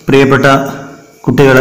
പ്രിയപ്പെട്ട കുട്ടികളെ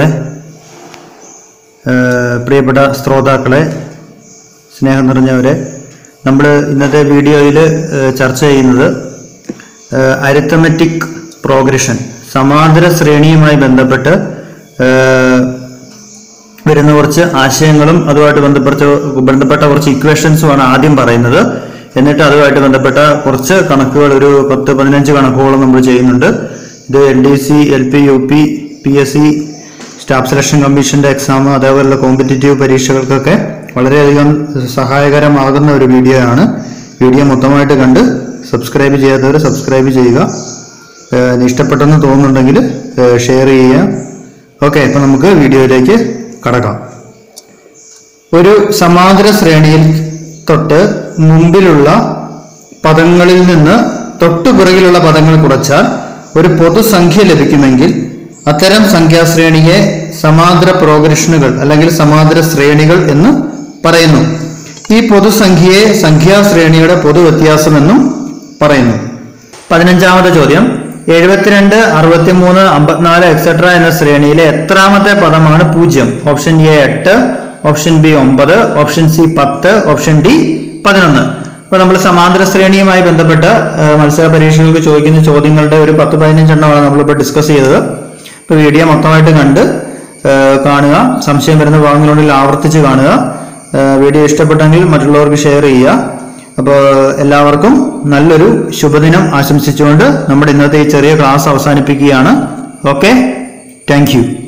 ഏഹ് പ്രിയപ്പെട്ട ശ്രോതാക്കളെ സ്നേഹം നിറഞ്ഞവരെ നമ്മൾ ഇന്നത്തെ വീഡിയോയിൽ ചർച്ച ചെയ്യുന്നത് അരിത്തമെറ്റിക് പ്രോഗ്രഷൻ സമാന്തര ശ്രേണിയുമായി ബന്ധപ്പെട്ട് ഏഹ് വരുന്ന കുറച്ച് ആശയങ്ങളും അതുമായിട്ട് ബന്ധപ്പെട്ട ബന്ധപ്പെട്ട കുറച്ച് ഇക്വേഷൻസുമാണ് ആദ്യം പറയുന്നത് എന്നിട്ട് അതുമായിട്ട് ബന്ധപ്പെട്ട കുറച്ച് കണക്കുകൾ ഒരു പത്ത് പതിനഞ്ച് കണക്കുകളും നമ്മൾ ചെയ്യുന്നുണ്ട് ഇത് L D C L P U P P S C staff selection കമ്മീഷന്റെ എക്സാം അതേപോലുള്ള കോമ്പറ്റേറ്റീവ് പരീക്ഷകൾക്കൊക്കെ വളരെയധികം സഹായകരമാകുന്ന ഒരു വീഡിയോ ആണ് വീഡിയോ മൊത്തമായിട്ട് കണ്ട് സബ്സ്ക്രൈബ് ചെയ്യാത്തവർ സബ്സ്ക്രൈബ് ചെയ്യുക ഏഹ് ഇനി ഇഷ്ടപ്പെട്ടെന്ന് തോന്നുന്നുണ്ടെങ്കിൽ ഷെയർ ചെയ്യുക ഓക്കെ ഇപ്പൊ നമുക്ക് വീഡിയോയിലേക്ക് കടക്കാം ഒരു സമാന്തര ശ്രേണിയിൽ തൊട്ട് മുമ്പിലുള്ള പദങ്ങളിൽ നിന്ന് തൊട്ടു പിറകിലുള്ള പദങ്ങൾ കുറച്ചാൽ ഒരു പൊതുസംഖ്യ ലഭിക്കുമെങ്കിൽ അത്തരം സംഖ്യാശ്രേണിയെ സമാന്തര പ്രോഗ്രഷനുകൾ അല്ലെങ്കിൽ സമാന്തര ശ്രേണികൾ എന്ന് പറയുന്നു ഈ പൊതുസംഖ്യയെ സംഖ്യാശ്രേണിയുടെ പൊതുവ്യത്യാസമെന്നും പറയുന്നു പതിനഞ്ചാമത്തെ ചോദ്യം എഴുപത്തിരണ്ട് അറുപത്തിമൂന്ന് അമ്പത്തിനാല് എക്സെട്ര എന്ന ശ്രേണിയിലെ എത്രാമത്തെ പദമാണ് പൂജ്യം ഓപ്ഷൻ എ എട്ട് ഓപ്ഷൻ ബി ഒമ്പത് ഓപ്ഷൻ സി പത്ത് ഓപ്ഷൻ ഡി പതിനൊന്ന് അപ്പൊ നമ്മൾ സമാന്തര ശ്രേണിയുമായി ബന്ധപ്പെട്ട് ഏഹ്, മത്സര പരീക്ഷകൾക്ക് ചോദിക്കുന്ന ചോദ്യങ്ങളുടെ ഒരു പത്ത് പതിനഞ്ചെണ്ണമാണ് നമ്മളിപ്പോൾ ഡിസ്കസ് ചെയ്തത് ഇപ്പൊ വീഡിയോ മൊത്തമായിട്ട് കണ്ട് ഏഹ്, കാണുക സംശയം വരുന്ന ഭാഗങ്ങളുണ്ടെങ്കിൽ ആവർത്തിച്ച് കാണുക ഏഹ്, വീഡിയോ ഇഷ്ടപ്പെട്ടെങ്കിൽ മറ്റുള്ളവർക്ക് ഷെയർ ചെയ്യുക അപ്പോൾ എല്ലാവർക്കും നല്ലൊരു ശുഭദിനം ആശംസിച്ചുകൊണ്ട് നമ്മുടെ ഇന്നത്തെ ഈ ചെറിയ ക്ലാസ് അവസാനിപ്പിക്കുകയാണ് ഓക്കെ താങ്ക് യു